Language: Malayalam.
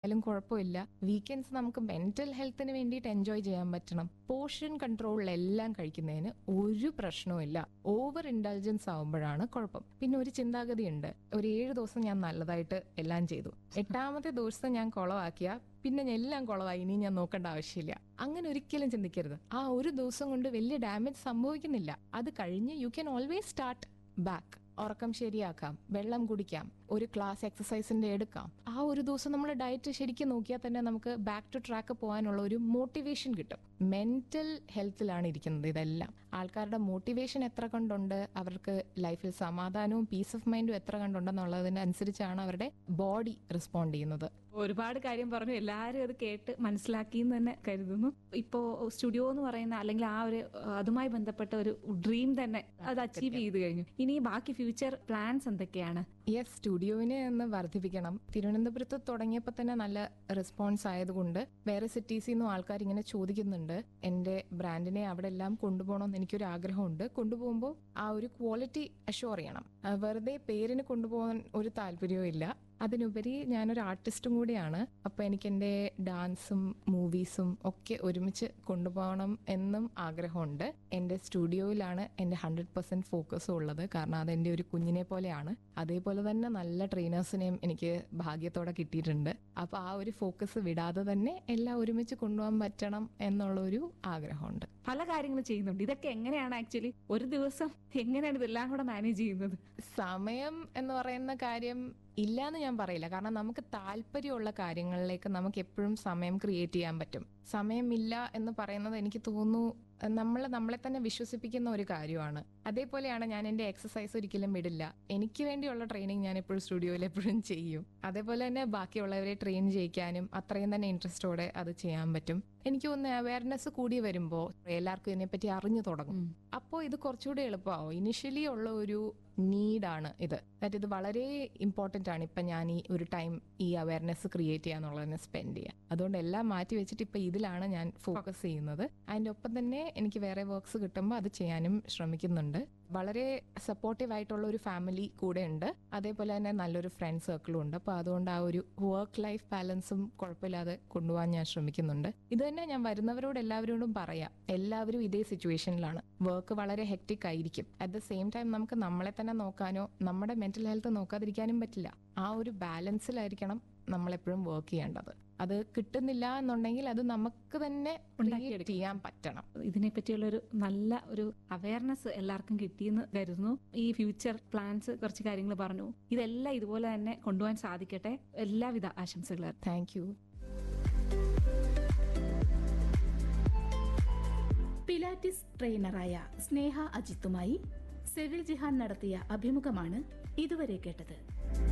ആയാലും കുഴപ്പമില്ല വീക്കെൻഡ്സ് നമുക്ക് മെന്റൽ ഹെൽത്തിന് വേണ്ടിയിട്ട് എൻജോയ് ചെയ്യാൻ പറ്റണം പോർഷൻ കൺട്രോളിലെല്ലാം കഴിക്കുന്നതിന് ഒരു പ്രശ്നവുമില്ല ഓവർ ഇൻഡൾജൻസ് ആവുമ്പോഴാണ് കുഴപ്പം പിന്നെ ഒരു ചിന്താഗതി ഉണ്ട് ഒരു ഏഴ് ദിവസം ഞാൻ നല്ലതായിട്ട് എല്ലാം ചെയ്തു എട്ടാമത്തെ ദിവസം ഞാൻ കുളമാക്കിയ പിന്നെ ഞാൻ എല്ലാം കുളമായി ഇനി ഞാൻ നോക്കേണ്ട ആവശ്യമില്ല അങ്ങനെ ഒരിക്കലും ചിന്തിക്കരുത് ആ ഒരു ദിവസം കൊണ്ട് വലിയ ഡാമേജ് സംഭവിക്കുന്നില്ല അത് കഴിഞ്ഞ് you can always start back ഉറക്കം ശരിയാക്കാം വെള്ളം കുടിക്കാം ഒരു ക്ലാസ് എക്സസൈസിന്റെ എടുക്കാം ആ ഒരു ദിവസം നമ്മൾ ഡയറ്റ് ശരിക്കും നോക്കിയാൽ തന്നെ നമുക്ക് ബാക്ക് ടു ട്രാക്ക് പോകാനുള്ള ഒരു മോട്ടിവേഷൻ കിട്ടും മെന്റൽ ഹെൽത്തിലാണ് ഇരിക്കുന്നത് ഇതെല്ലാം ആൾക്കാരുടെ മോട്ടിവേഷൻ എത്ര കണ്ടുണ്ട് അവർക്ക് ലൈഫിൽ സമാധാനവും പീസ് ഓഫ് മൈൻഡും എത്ര കണ്ടുണ്ടെന്നുള്ളതിനനുസരിച്ചാണ് അവരുടെ ബോഡി റെസ്പോണ്ട് ചെയ്യുന്നത് ഒരുപാട് കാര്യം പറഞ്ഞു എല്ലാവരും അത് കേട്ട് മനസ്സിലാക്കി എന്ന് തന്നെ കരുതുന്നു ഇപ്പോ സ്റ്റുഡിയോ എന്ന് പറയുന്ന അല്ലെങ്കിൽ ആ ഒരു അഹ് അതുമായി ബന്ധപ്പെട്ട ഒരു ഡ്രീം തന്നെ അത് അച്ചീവ് ചെയ്ത് കഴിഞ്ഞു ഇനി ബാക്കി ഫ്യൂച്ചർ പ്ലാൻസ് എന്തൊക്കെയാണ് യെസ് സ്റ്റുഡിയോവിനെ ഒന്ന് വർദ്ധിപ്പിക്കണം തിരുവനന്തപുരത്ത് തുടങ്ങിയപ്പോൾ തന്നെ നല്ല റെസ്പോൺസ് ആയതുകൊണ്ട് വേറെ സിറ്റീസിൽ നിന്നും ആൾക്കാർ ഇങ്ങനെ ചോദിക്കുന്നുണ്ട് എന്റെ ബ്രാൻഡിനെ അവിടെ എല്ലാം കൊണ്ടുപോകണമെന്ന് എനിക്കൊരു ആഗ്രഹമുണ്ട് കൊണ്ടുപോകുമ്പോൾ ആ ഒരു ക്വാളിറ്റി അഷ്യൂർ ചെയ്യണം ആ, വെറുതെ പേരിന് കൊണ്ടുപോകാൻ ഒരു താല്പര്യവും ഇല്ല അതിനുപരി ഞാനൊരു ആർട്ടിസ്റ്റും കൂടിയാണ് അപ്പൊ എനിക്ക് എൻ്റെ ഡാൻസും മൂവീസും ഒക്കെ ഒരുമിച്ച് കൊണ്ടുപോകണം എന്നും ആഗ്രഹമുണ്ട് എൻ്റെ സ്റ്റുഡിയോയിലാണ് എൻ്റെ ഹൺഡ്രഡ് പെർസെന്റ് ഫോക്കസും ഉള്ളത് കാരണം അതെൻ്റെ ഒരു കുഞ്ഞിനെ പോലെയാണ് അതേപോലെ തന്നെ നല്ല ട്രെയിനേഴ്സിനെയും എനിക്ക് ഭാഗ്യത്തോടെ കിട്ടിയിട്ടുണ്ട് അപ്പൊ ആ ഒരു ഫോക്കസ് വിടാതെ തന്നെ എല്ലാം ഒരുമിച്ച് കൊണ്ടുപോകാൻ പറ്റണം എന്നുള്ള ഒരു ആഗ്രഹമുണ്ട് പല കാര്യങ്ങളും ചെയ്യുന്നുണ്ട് ഇതൊക്കെ എങ്ങനെയാണ് ആക്ച്വലി ഒരു ദിവസം എങ്ങനെയാണ് ഇതെല്ലാം കൂടെ മാനേജ് ചെയ്യുന്നത് സമയം എന്ന് പറയുന്ന കാര്യം ഇല്ലാന്ന് ഞാൻ പറയില്ല കാരണം നമുക്ക് താല്പര്യമുള്ള കാര്യങ്ങളിലേക്ക് നമുക്ക് എപ്പോഴും സമയം ക്രിയേറ്റ് ചെയ്യാൻ പറ്റും സമയമില്ല എന്ന് പറയുന്നത് എനിക്ക് തോന്നുന്നു നമ്മൾ നമ്മളെ തന്നെ വിശ്വസിപ്പിക്കുന്ന ഒരു കാര്യമാണ് അതേപോലെയാണ് ഞാൻ എൻ്റെ എക്സസൈസ് ഒരിക്കലും വിടില്ല എനിക്ക് വേണ്ടിയുള്ള ട്രെയിനിങ് ഞാൻ എപ്പോഴും സ്റ്റുഡിയോയിൽ എപ്പോഴും ചെയ്യും അതേപോലെ തന്നെ ബാക്കിയുള്ളവരെ ട്രെയിൻ ചെയ്യിക്കാനും അത്രയും തന്നെ ഇൻട്രസ്റ്റോടെ അത് ചെയ്യാൻ പറ്റും എനിക്ക് തോന്നുന്നു അവയർനെസ് കൂടി വരുമ്പോൾ എല്ലാവർക്കും ഇതിനെപ്പറ്റി അറിഞ്ഞു തുടങ്ങും അപ്പോൾ ഇത് കുറച്ചുകൂടി എളുപ്പമാവും ഇനിഷ്യലി ഉള്ള ഒരു നീഡാണ് ഇത് ദാറ്റ് ഇത് വളരെ ഇമ്പോർട്ടന്റ് ആണ് ഇപ്പൊ ഞാൻ ഈ ഒരു ടൈം ഈ അവയർനെസ് ക്രിയേറ്റ് ചെയ്യാന്നുള്ളതിനെ സ്പെൻഡ് ചെയ്യുക അതുകൊണ്ട് എല്ലാം മാറ്റി വെച്ചിട്ട് ഇപ്പൊ ഇതിലാണ് ഞാൻ ഫോക്കസ് ചെയ്യുന്നത് അതിന്റെ ഒപ്പം തന്നെ എനിക്ക് വേറെ വർക്ക്സ് കിട്ടുമ്പോൾ അത് ചെയ്യാനും ശ്രമിക്കുന്നുണ്ട് വളരെ സപ്പോർട്ടീവ് ആയിട്ടുള്ള ഒരു ഫാമിലി കൂടെ ഉണ്ട് അതേപോലെ തന്നെ നല്ലൊരു ഫ്രണ്ട് സർക്കിളും ഉണ്ട് അപ്പൊ അതുകൊണ്ട് ആ ഒരു വർക്ക് ലൈഫ് ബാലൻസും കുഴപ്പമില്ലാതെ കൊണ്ടുപോകാൻ ഞാൻ ശ്രമിക്കുന്നുണ്ട് ഇത് തന്നെ ഞാൻ വരുന്നവരോട് എല്ലാവരോടും പറയാം എല്ലാവരും ഇതേ സിറ്റുവേഷനിലാണ് വർക്ക് വളരെ ഹെക്ടിക് ആയിരിക്കും അറ്റ് ദ സെയിം ടൈം നമുക്ക് നമ്മളെ തന്നെ നോക്കാനോ നമ്മുടെ മെന്റൽ ഹെൽത്ത് നോക്കാതിരിക്കാനും പറ്റില്ല ആ ഒരു ബാലൻസിലായിരിക്കണം നമ്മൾ എപ്പോഴും വർക്ക് ചെയ്യേണ്ടത് അത് കിട്ടുന്നില്ല എന്നുണ്ടെങ്കിൽ അത് നമുക്ക് തന്നെ create ഉണ്ടാക്കിയെടുക്കാം. ചെയ്യാൻ പറ്റണം ഇതിനെ പറ്റിയുള്ള ഒരു നല്ല ഒരു അവയർനെസ് എല്ലാവർക്കും കിട്ടിയെന്ന് കരുതുന്നു ഈ ഫ്യൂച്ചർ പ്ലാൻസ് കുറച്ച് കാര്യങ്ങൾ പറഞ്ഞു ഇതെല്ലാം ഇതുപോലെ തന്നെ കൊണ്ടുപോകാൻ സാധിക്കട്ടെ എല്ലാവിധ ആശംസകളും താങ്ക് യു പിലാറ്റിസ് ട്രെയിനറായ സ്നേഹ അജിത്തുമായി സെവിൽ ജിഹാൻ നടത്തിയ അഭിമുഖമാണ് ഇതുവരെ കേട്ടത്